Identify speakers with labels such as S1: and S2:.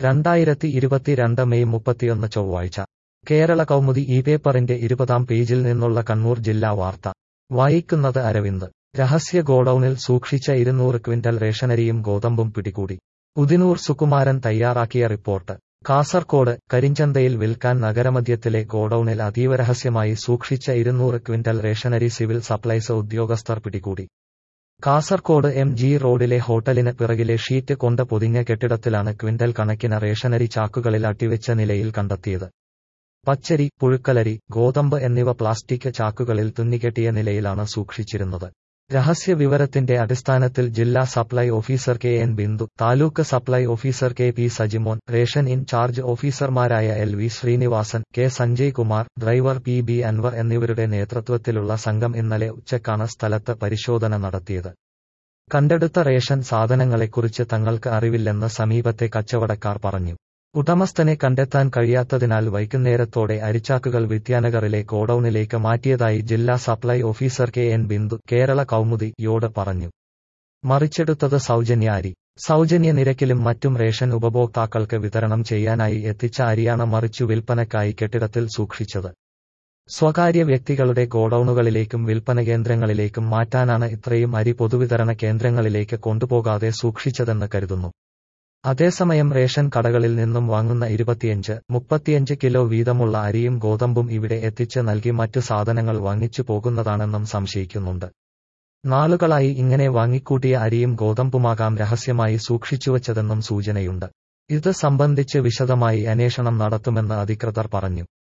S1: രണ്ടായിരത്തി ഇരുപത്തിരണ്ട് മെയ് മുപ്പത്തിയൊന്ന് ചൊവ്വാഴ്ച കേരള കൗമുദി ഈ പേപ്പറിന്റെ ഇരുപതാം പേജിൽ നിന്നുള്ള കണ്ണൂർ ജില്ലാ വാർത്ത വായിക്കുന്നത് അരവിന്ദ് രഹസ്യ ഗോഡൌണിൽ സൂക്ഷിച്ച ഇരുന്നൂറ് ക്വിന്റൽ റേഷനരിയും ഗോതമ്പും പിടികൂടി ഉദിനൂർ സുകുമാരൻ തയ്യാറാക്കിയ റിപ്പോർട്ട് കാസർകോട് കരിഞ്ചന്തയിൽ വിൽക്കാൻ നഗരമധ്യത്തിലെ ഗോഡൌണിൽ അതീവ രഹസ്യമായി സൂക്ഷിച്ച ഇരുന്നൂറ് ക്വിന്റൽ റേഷനരി സിവിൽ സപ്ലൈസ് ഉദ്യോഗസ്ഥർ പിടികൂടി കാസർകോട് എം ജി റോഡിലെ ഹോട്ടലിന് പിറകിലെ ഷീറ്റ് കൊണ്ട് പൊതിഞ്ഞ കെട്ടിടത്തിലാണ് ക്വിന്റൽ കണക്കിന് റേഷനരി ചാക്കുകളിൽ അട്ടിവെച്ച നിലയിൽ കണ്ടെത്തിയത് പച്ചരി പുഴുക്കലരി ഗോതമ്പ് എന്നിവ പ്ലാസ്റ്റിക് ചാക്കുകളിൽ തുന്നിക്കെട്ടിയ നിലയിലാണ് സൂക്ഷിച്ചിരുന്നത് രഹസ്യ വിവരത്തിന്റെ അടിസ്ഥാനത്തിൽ ജില്ലാ supply officer K N Bindu taluk supply officer K P Sajimon ration in charge ഓഫീസർമാരായ L V Srinivasan K Sanjay Kumar driver P B Anwar എന്നിവരുടെ നേതൃത്വത്തിലുള്ള സംഘം ഇന്നലെ ഉച്ചക്കാണ് സ്ഥലത്ത് പരിശോധന നടത്തിയത് കണ്ടെടുത്ത റേഷൻ സാധനങ്ങളെക്കുറിച്ച് തങ്ങൾക്ക് അറിവില്ലെന്ന് സമീപത്തെ കച്ചവടക്കാർ പറഞ്ഞു ഉടമസ്ഥനെ കണ്ടെത്താൻ കഴിയാത്തതിനാൽ വൈകുന്നേരത്തോടെ അരിച്ചാക്കുകൾ വിദ്യാനഗറിലെ ഗോഡൌണിലേക്ക് മാറ്റിയതായി ജില്ലാ supply officer K N Bindu Kerala Kaumudi യോട് പറഞ്ഞു മറിച്ചെടുത്തത് സൗജന്യ അരി സൗജന്യ നിരക്കിലും മറ്റും റേഷൻ ഉപഭോക്താക്കൾക്ക് വിതരണം ചെയ്യാനായി എത്തിച്ച അരിയാണ് മറിച്ചു വിൽപ്പനക്കായി കെട്ടിടത്തിൽ സൂക്ഷിച്ചത് സ്വകാര്യ വ്യക്തികളുടെ ഗോഡൌണുകളിലേക്കും വിൽപ്പന കേന്ദ്രങ്ങളിലേക്കും മാറ്റാനാണ് ഇത്രയും അരി പൊതുവിതരണ കേന്ദ്രങ്ങളിലേക്ക് കൊണ്ടുപോകാതെ സൂക്ഷിച്ചതെന്ന് കരുതുന്നു അതേസമയം റേഷൻ കടകളിൽ നിന്നും വാങ്ങുന്ന ഇരുപത്തിയഞ്ച് മുപ്പത്തിയഞ്ച് കിലോ വീതമുള്ള അരിയും ഗോതമ്പും ഇവിടെ എത്തിച്ച് നൽകി മറ്റു സാധനങ്ങൾ വാങ്ങിച്ചു പോകുന്നതാണെന്നും സംശയിക്കുന്നുണ്ട് നാളുകളായി ഇങ്ങനെ വാങ്ങിക്കൂട്ടിയ അരിയും ഗോതമ്പുമാകാം രഹസ്യമായി സൂക്ഷിച്ചുവച്ചതെന്നും സൂചനയുണ്ട് ഇത് സംബന്ധിച്ച് വിശദമായി അന്വേഷണം നടത്തുമെന്ന് അധികൃതർ പറഞ്ഞു